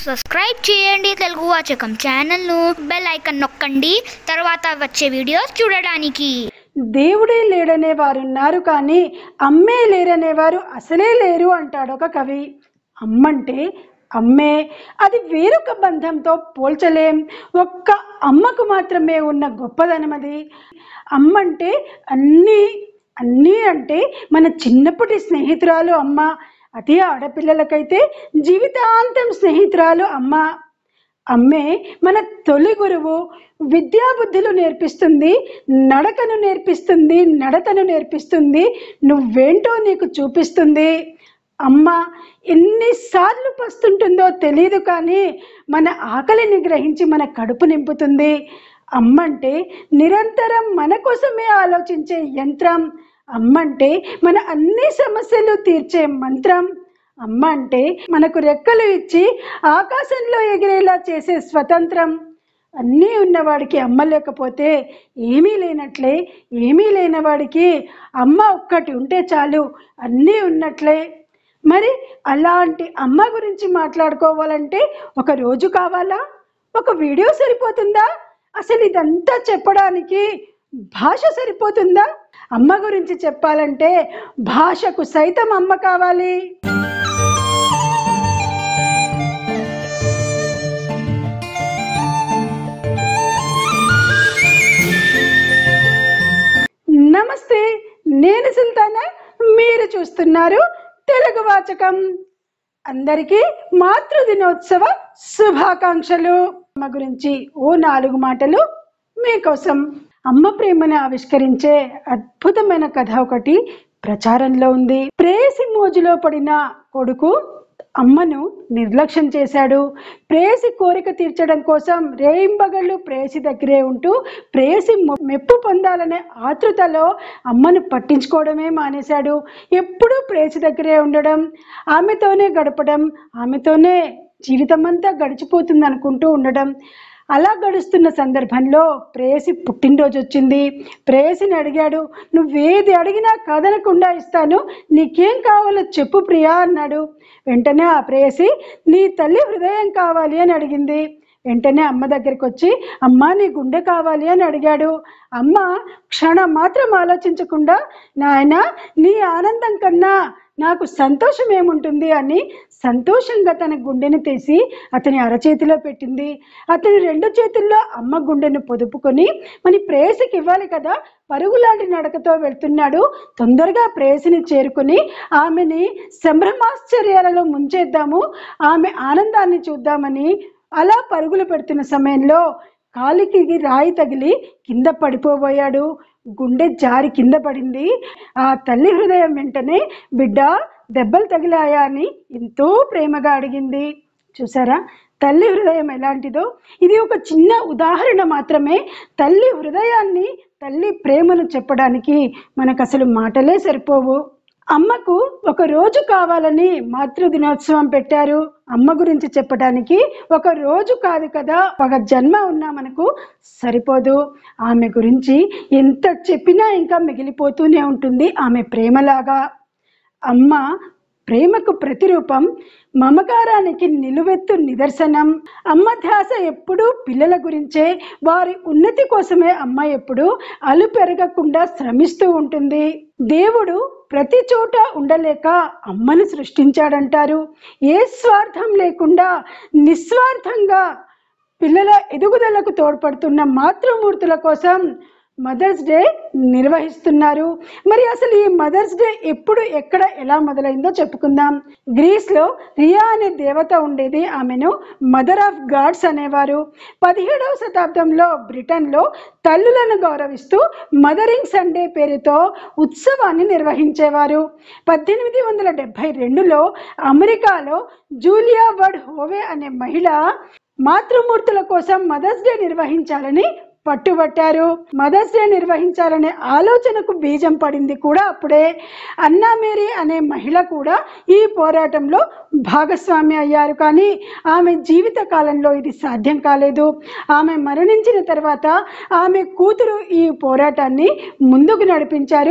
subscribe చేయండి తెలుగు వాచకం ఛానల్ను bell icon నొక్కండి తర్వాత వచ్చే వీడియోస్ చూడడానికి దేవుడే లేడనే వారు ఉన్నారు కానీ అమ్మే లేరనేవారు అసలే లేరు అంటాడు ఒక కవి అమ్మంటే అమ్మే అది వేరొక బంధంతో పోల్చలేం ఒక్క అమ్మకు మాత్రమే ఉన్న గొప్పదనం అది అమ్మంటే అన్నీ అన్నీ అంటే మన చిన్నప్పటి స్నేహితురాలు అమ్మ అదే ఆడపిల్లలకైతే జీవితాంతం స్నేహితురాలు అమ్మ అమ్మే మన తొలి గురువు విద్యాబుద్ధులు నేర్పిస్తుంది నడకను నేర్పిస్తుంది నడతను నేర్పిస్తుంది నువ్వేంటో నీకు చూపిస్తుంది అమ్మ ఎన్నిసార్లు పస్తుంటుందో తెలియదు కానీ మన ఆకలిని గ్రహించి మన కడుపు నింపుతుంది అమ్మంటే నిరంతరం మన కోసమే ఆలోచించే యంత్రం అమ్మంటే మన అన్ని సమస్యలు తీర్చే మంత్రం అమ్మ అంటే మనకు రెక్కలు ఇచ్చి ఆకాశంలో ఎగిరేలా చేసే స్వతంత్రం అన్నీ ఉన్నవాడికి అమ్మ లేకపోతే ఏమీ లేనట్లే ఏమీ లేనివాడికి అమ్మ ఒక్కటి ఉంటే చాలు అన్నీ ఉన్నట్లే మరి అలాంటి అమ్మ గురించి మాట్లాడుకోవాలంటే ఒక రోజు కావాలా ఒక వీడియో సరిపోతుందా అసలు ఇదంతా చెప్పడానికి భాష సరిపోతుందా అమ్మ గురించి చెప్పాలంటే భాషకు సైతం అమ్మ కావాలి నమస్తే నేను సుల్తానా మీరు చూస్తున్నారు తెలుగు వాచకం అందరికీ మాతృ దినోత్సవ శుభాకాంక్షలు అమ్మ గురించి ఓ నాలుగు మాటలు మీకోసం అమ్మ ప్రేమను ఆవిష్కరించే అద్భుతమైన కథ ఒకటి ప్రచారంలో ఉంది ప్రేసి మోజులో పడిన కొడుకు అమ్మను నిర్లక్ష్యం చేశాడు ప్రేసి కోరిక తీర్చడం కోసం రేయింబగళ్ళు ప్రేసి దగ్గరే ఉంటూ ప్రేసి మొ- మెప్పు పొందాలనే ఆతృతలో అమ్మను పట్టించుకోవడమే మానేశాడు ఎప్పుడూ ప్రేసి దగ్గరే ఉండడం ఆమెతోనే గడపడం ఆమెతోనే జీవితం అంతా గడిచిపోతుంది అనుకుంటూ ఉండడం అలా గడుస్తున్న సందర్భంలో ప్రేయసి పుట్టినరోజు వచ్చింది ప్రేయసిని అడిగాడు నువ్వేది అడిగినా కాదనకుండా ఇస్తాను నీకేం కావాలో చెప్పు ప్రియా అన్నాడు వెంటనే ఆ ప్రేయసి నీ తల్లి హృదయం కావాలి అని అడిగింది వెంటనే అమ్మ దగ్గరికి వచ్చి అమ్మ నీ గుండె కావాలి అని అడిగాడు అమ్మ క్షణం మాత్రం ఆలోచించకుండా నాయన నీ ఆనందం కన్నా నాకు సంతోషం ఏముంటుంది అని సంతోషంగా తన గుండెని తీసి అతని అరచేతిలో పెట్టింది అతని రెండు చేతుల్లో అమ్మ గుండెను పొదుపుకొని మన ప్రేయసికి ఇవ్వాలి కదా పరుగులాంటి నడకతో వెళ్తున్నాడు తొందరగా ప్రేయసిని చేరుకుని ఆమెని సంభ్రమాశ్చర్యాలలో ముంచేద్దాము ఆమె ఆనందాన్ని చూద్దామని అలా పరుగులు పెడుతున్న సమయంలో కాలికి రాయి తగిలి కింద పడిపోబోయాడు గుండె జారి కింద పడింది ఆ తల్లి హృదయం వెంటనే బిడ్డ దెబ్బలు తగిలాయా అని ఎంతో ప్రేమగా అడిగింది చూసారా తల్లి హృదయం ఎలాంటిదో ఇది ఒక చిన్న ఉదాహరణ మాత్రమే తల్లి హృదయాన్ని తల్లి ప్రేమను చెప్పడానికి మనకు అసలు మాటలే సరిపోవు అమ్మకు ఒక రోజు కావాలని మాతృ దినోత్సవం పెట్టారు అమ్మ గురించి చెప్పడానికి ఒక రోజు కాదు కదా ఒక జన్మ ఉన్నా మనకు సరిపోదు ఆమె గురించి ఎంత చెప్పినా ఇంకా మిగిలిపోతూనే ఉంటుంది ఆమె ప్రేమలాగా అమ్మ ప్రేమకు ప్రతిరూపం మమకారానికి నిలువెత్తు నిదర్శనం అమ్మ ధ్యాస ఎప్పుడూ పిల్లల గురించే వారి ఉన్నతి కోసమే అమ్మ ఎప్పుడు అలు పెరగకుండా శ్రమిస్తూ ఉంటుంది దేవుడు ప్రతి చోట ఉండలేక అమ్మను సృష్టించాడంటారు ఏ స్వార్థం లేకుండా నిస్వార్థంగా పిల్లల ఎదుగుదలకు తోడ్పడుతున్న మాతృమూర్తుల కోసం మదర్స్ డే నిర్వహిస్తున్నారు మరి అసలు ఈ మదర్స్ డే ఎప్పుడు ఎక్కడ ఎలా మొదలైందో చెప్పుకుందాం గ్రీస్లో రియా అనే దేవత ఉండేది ఆమెను మదర్ ఆఫ్ గాడ్స్ అనేవారు పదిహేడవ శతాబ్దంలో బ్రిటన్లో తల్లులను గౌరవిస్తూ మదరింగ్ సండే పేరుతో ఉత్సవాన్ని నిర్వహించేవారు పద్దెనిమిది వందల డెబ్భై రెండులో అమెరికాలో జూలియా వర్డ్ హోవే అనే మహిళ మాతృమూర్తుల కోసం మదర్స్ డే నిర్వహించాలని పట్టుబట్టారు మదర్స్ డే నిర్వహించాలనే ఆలోచనకు బీజం పడింది కూడా అప్పుడే అన్నా మేరీ అనే మహిళ కూడా ఈ పోరాటంలో భాగస్వామి అయ్యారు కానీ ఆమె జీవిత కాలంలో ఇది సాధ్యం కాలేదు ఆమె మరణించిన తర్వాత ఆమె కూతురు ఈ పోరాటాన్ని ముందుకు నడిపించారు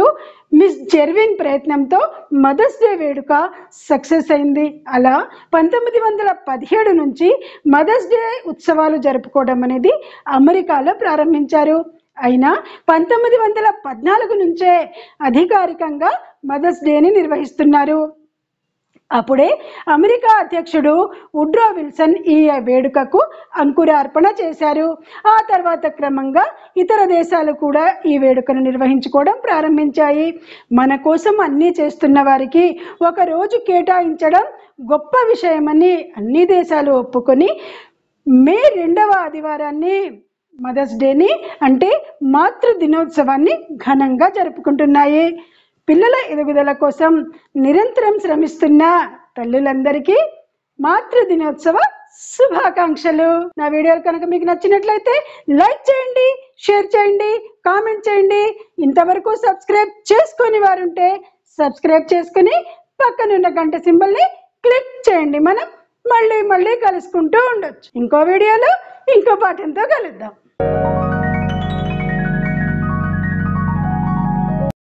మిస్ జెర్విన్ ప్రయత్నంతో మదర్స్ డే వేడుక సక్సెస్ అయింది అలా పంతొమ్మిది వందల పదిహేడు నుంచి మదర్స్ డే ఉత్సవాలు జరుపుకోవడం అనేది అమెరికాలో ప్రారంభించారు అయినా పంతొమ్మిది వందల పద్నాలుగు నుంచే అధికారికంగా మదర్స్ డేని నిర్వహిస్తున్నారు అప్పుడే అమెరికా అధ్యక్షుడు ఉడ్రో విల్సన్ ఈ వేడుకకు అంకురార్పణ చేశారు ఆ తర్వాత క్రమంగా ఇతర దేశాలు కూడా ఈ వేడుకను నిర్వహించుకోవడం ప్రారంభించాయి మన కోసం అన్నీ చేస్తున్న వారికి ఒక రోజు కేటాయించడం గొప్ప విషయమని అన్ని దేశాలు ఒప్పుకొని మే రెండవ ఆదివారాన్ని మదర్స్ డేని అంటే మాతృ దినోత్సవాన్ని ఘనంగా జరుపుకుంటున్నాయి పిల్లల ఎదుగుదల కోసం నిరంతరం శ్రమిస్తున్న తల్లులందరికీ మాతృ దినోత్సవ శుభాకాంక్షలు నా వీడియోలు కనుక మీకు నచ్చినట్లయితే లైక్ చేయండి షేర్ చేయండి కామెంట్ చేయండి ఇంతవరకు సబ్స్క్రైబ్ చేసుకొని వారుంటే సబ్స్క్రైబ్ చేసుకుని పక్కనున్న గంట సింబల్ని క్లిక్ చేయండి మనం మళ్ళీ మళ్ళీ కలుసుకుంటూ ఉండొచ్చు ఇంకో వీడియోలో ఇంకో పాఠంతో కలుద్దాం